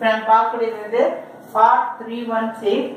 இப்போ நம்ம பார்க்கக்கூடியது வந்து part three one six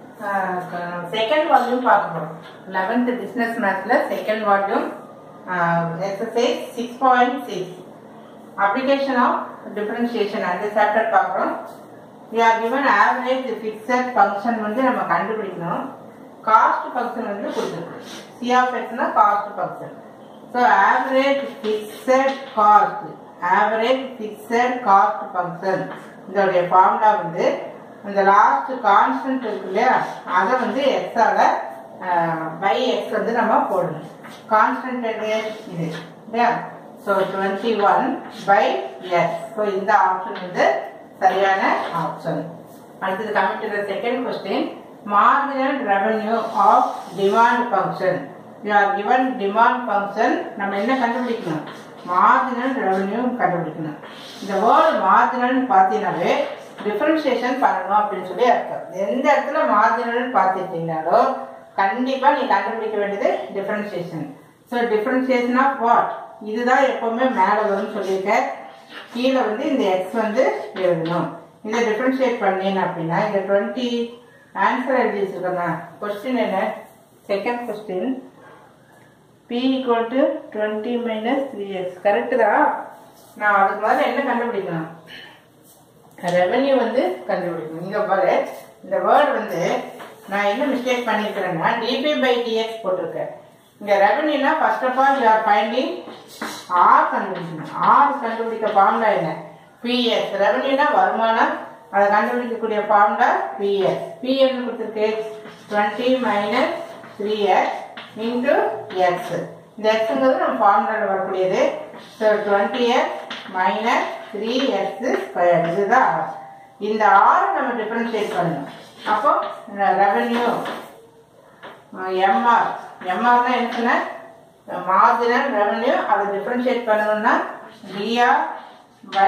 second volume பார்க்க போகிறோம் லெவன்த் பிஸ்னஸ் மேத்ஸில் second volume exercise six point six application of differentiation அந்த சாப்டர் பார்க்குறோம் we are given average fixed function வந்து நம்ம கண்டுபிடிக்கணும் காஸ்ட் ஃபங்க்ஷன் வந்து கொடுத்துருக்கு சி ஆஃப் எக்ஸ்னா cost function so average fixed cost average fixed cost function இதோடைய ஃபார்முலா வந்து அந்த லாஸ்ட் கான்ஸ்டன்ட் இருக்கு இல்லையா அதை வந்து எக்ஸால பை எக்ஸ் வந்து நம்ம போடணும் கான்ஸ்டன்ட் இது இல்லையா so twenty one by S so இந்த ஆப்ஷன் வந்து சரியான ஆப்ஷன் அடுத்தது coming to the second question marginal revenue of demand function you are given demand function நம்ம என்ன கண்டுபிடிக்கணும் மார்ஜினல் ரெவன்யூ கண்டுபிடிக்கணும் இந்த வேர்டு மார்ஜினல் பார்த்தீங்கன்னாவே டிஃபரன்ஷியேஷன் பண்ணணும் அப்படின்னு சொல்லி அர்த்தம் எந்த இடத்துல மார்ஜினல் பார்த்துட்டீங்கனாலோ கண்டிப்பா நீ கண்டுபிடிக்க வேண்டியது differentiation so differentiation of what இதுதான் எப்பவுமே மேலே வரும்னு சொல்லியிருக்கேன் கீழே வந்து இந்த எக்ஸ் வந்து எழுதணும் இதை டிஃபரன்ஷியேட் பண்ணேன் அப்படின்னா இந்த டுவெண்ட்டி ஆன்சர் எழுதி வச்சிருக்கேன் கொஸ்டின் என்ன second question P equal to twenty minus three X correct தான் நான் அதுக்கு முதல்ல என்ன கண்டுபிடிக்கணும் ரெவன்யூ வந்து கண்டுபிடிக்கணும் இங்க பாரு இந்த வேர்டு வந்து நான் என்ன மிஸ்டேக் பண்ணியிருக்கிறேன்னா டிபி பை டிஎக்ஸ் போட்டிருக்கேன் இங்க ரெவன்யூனா first of all you are finding R கண்டுபிடிக்கணும் ஆர் கண்டுபிடிக்க ஃபார்முலா என்ன பிஎஸ் ரெவன்யூனா வருமானம் அதை கண்டுபிடிக்கக்கூடிய ஃபார்முலா பிஎஸ் பிஎன் கொடுத்துருக்கு twenty minus three X into X இந்த எக்ஸுங்கிறது நம்ம ஃபார்முலாவில் வரக்கூடியது so twenty X minus three X square இதுதான் R. இந்த ஆர் நம்ம டிஃபரன்ஷியேட் பண்ணணும் அப்போ ரெவன்யூ எம்ஆர் எம்ஆர்னா என்ன மார்ஜினல் ரெவன்யூ அதை டிஃபரன்ஷியேட் பண்ணணும்னா டிஆர் பை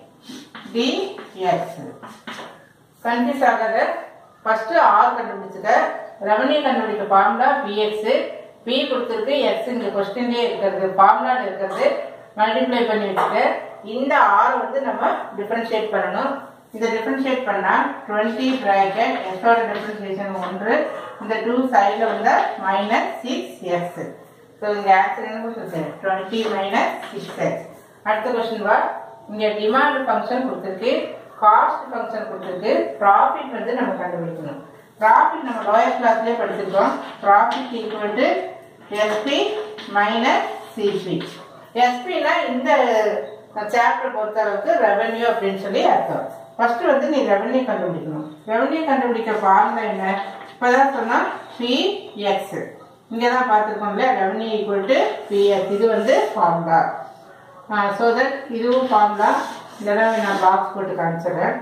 டிஎக்ஸ் கன்ஃபியூஸ் ஆகாத ஃபர்ஸ்ட் ஆர் கண்டுபிடிச்சுக்க ரெவன்யூ கண்டுபிடிக்க ஃபார்முலா பிஎக்ஸ் பி கொடுத்துருக்கு எக்ஸ் இங்க கொஸ்டின்லேயே இருக்கிறது ஃபார்முலா இருக்கிறது மல்டிப்ளை பண்ணி வச்சுட்டு இந்த ஆர் வந்து நம்ம டிஃபரன்ஷியேட் பண்ணணும் இதை டிஃபரன்ஷியேட் பண்ணா டுவெண்ட்டி பிராக்கெட் எக்ஸோட டிஃபரன்ஷியேஷன் ஒன்று இந்த டூ சைடில் வந்து மைனஸ் சிக்ஸ் எக்ஸ் ஸோ இங்க ஆன்சர் என்ன கொடுத்துருக்கு டுவெண்ட்டி மைனஸ் சிக்ஸ் எக்ஸ் அடுத்த கொஸ்டின் வா இங்க டிமாண்ட் ஃபங்க்ஷன் கொடுத்துருக்கு காஸ்ட் ஃபங்க்ஷன் கொடுத்துருக்கு ப்ராஃபிட் வந்து நம்ம கண்டுபிடிக்கணும் ப்ராஃபிட் நம்ம லோயர் கிளாஸ்லேயே படிச்சிருக்கோம் profit equal to SP minus CP எஸ்பினா இந்த சாப்டர் பொறுத்த அளவுக்கு ரெவன்யூ அப்படின்னு சொல்லி அர்த்தம் ஃபர்ஸ்ட் வந்து நீ ரெவன்யூ கண்டுபிடிக்கணும் ரெவன்யூ கண்டுபிடிக்க ஃபார்முலா என்ன இப்போதான் சொன்னா பி எக்ஸ் இங்கே தான் பார்த்துருக்கோம் இல்லையா ரெவன்யூ ஈக்குவல் டு பிஎஸ் இது வந்து ஃபார்முலா ஸோ தட் இதுவும் ஃபார்முலா இதெல்லாம் நான் பாக்ஸ் போட்டு காமிச்சிடுறேன்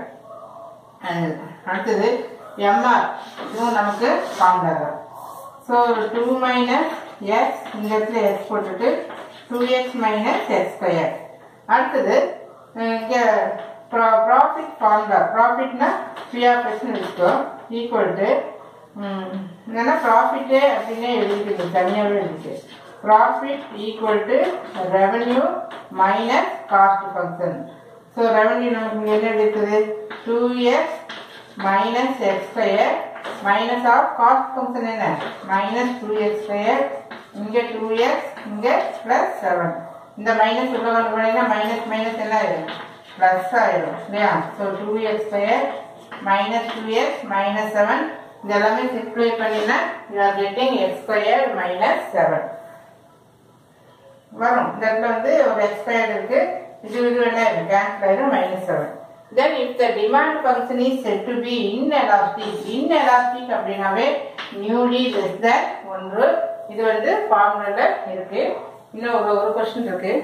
அடுத்தது எம்ஆர் இதுவும் நமக்கு ஃபார்முலா தான் ஸோ டூ மைனஸ் எக்ஸ் இந்த இடத்துல எக்ஸ் போட்டுட்டு two X minus X square அடுத்தது இங்கே ப்ராஃபிட் ஃபார்முலா ப்ராஃபிட்னா பி ஆஃப் எக்ஸ்னு வச்சுக்கோ ஈக்குவல் டு என்னன்னா ப்ராஃபிட்டு அப்படின்னே எழுதிருக்கு தனியாகவே எழுதிருக்கு profit equal to revenue minus cost function so revenue நமக்கு இங்கே என்ன இருக்குது two X minus X square minus of cost function என்ன மைனஸ் டூ எக்ஸ் ஸ்கொயர் இங்கே டூ எக்ஸ் இங்கே ப்ளஸ் செவன் இந்த மைனஸ் உள்ள கொண்டு போனீங்கன்னா மைனஸ் மைனஸ் என்ன ஆயிடும் ப்ளஸ் ஆயிடும் இல்லையா so two X square minus two X minus seven இது எல்லாமே சிம்ப்ளை பண்ணினா you are getting X square minus seven வரும் இந்த இடத்துல வந்து ஒரு எக்ஸ் ஸ்கொயர் இருக்கு இது இது என்ன கேன்சல் ஆயிடும் minus seven then if the demand function is set to be inelastic inelastic அப்படின்னாவே நியூலி லெஸ் தேன் ஒன்று இது வந்து ஃபார்முலால இருக்கு இன்னும் ஒரு ஒரு கொஸ்டின் இருக்கு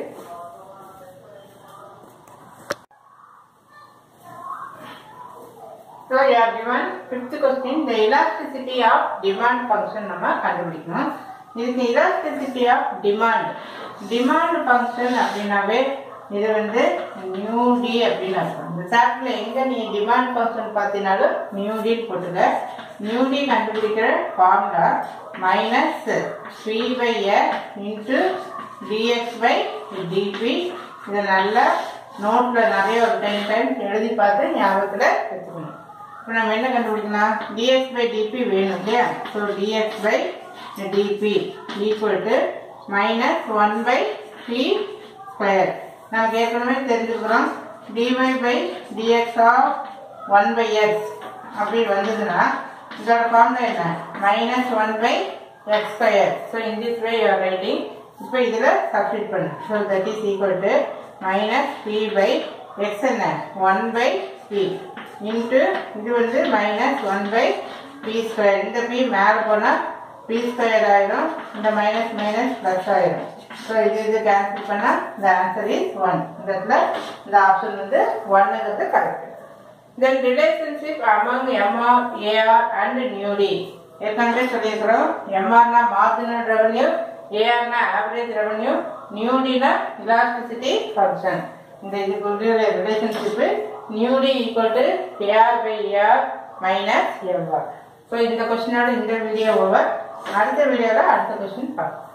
So you are given fifth question the elasticity of demand function நம்ம கண்டுபிடிக்கணும் இதுக்கு elasticity of demand demand function அப்படின்னாவே இது வந்து நியூ டி அப்படின்னு அர்த்தம் இந்த சாப்டர்ல எங்க நீ டிமாண்ட் ஃபங்க்ஷன் பார்த்தீங்கனாலும் நியூ டி போட்டுக்க நியூ டி கண்டுபிடிக்கிற formula minus P by X into DX by DP இதை நல்லா நோட்டில் நிறைய ஒரு டென் டைம்ஸ் எழுதி பார்த்து ஞாபகத்தில் வச்சுக்கணும் இப்போ நம்ம என்ன கண்டுபிடிக்கலாம் dx பை டிபி வேணும் இல்லையா so dx by DP equal to minus one by P square நமக்கு ஏற்கனவே தெரிஞ்சுக்கிறோம் dy by DX of one by X அப்படி வந்ததுன்னா இதோட ஃபார்முலா என்ன minus one by X square so in this way you're writing இப்போ இதில் சப்ஸ்டிட் பண்ணு so that is equal to minus P by X என்ன ஒன் பை பி இன்ட்டு இது வந்து minus one by P square இந்த P மேலே போனால் B square ஆயிரும் இந்த மைனஸ் மைனஸ் ப்ளஸ் ஆயிரும் ஸோ இது இது கேன்சல் பண்ணால் இந்த ஆன்சர் இஸ் ஒன் இந்த இடத்துல இந்த ஆப்ஷன் வந்து ஒன்னுங்கிறது correct then relationship among MR AR and new D ஏற்கனவே சொல்லியிருக்கிறோம் எம்ஆர்னா மார்ஜினல் ரெவன்யூ ஏஆர்னா ஆவரேஜ் ரெவன்யூ நியூடினா இலாஸ்டிசிட்டி ஃபங்க்ஷன் இந்த இதுக்குரிய relationship new D equal to AR by AR minus MR so இந்த கொஸ்டினோட இந்த வீடியோ ஓவர் அடுத்த வீடியோவில் அடுத்த கொஸ்டின் பார்க்கலாம்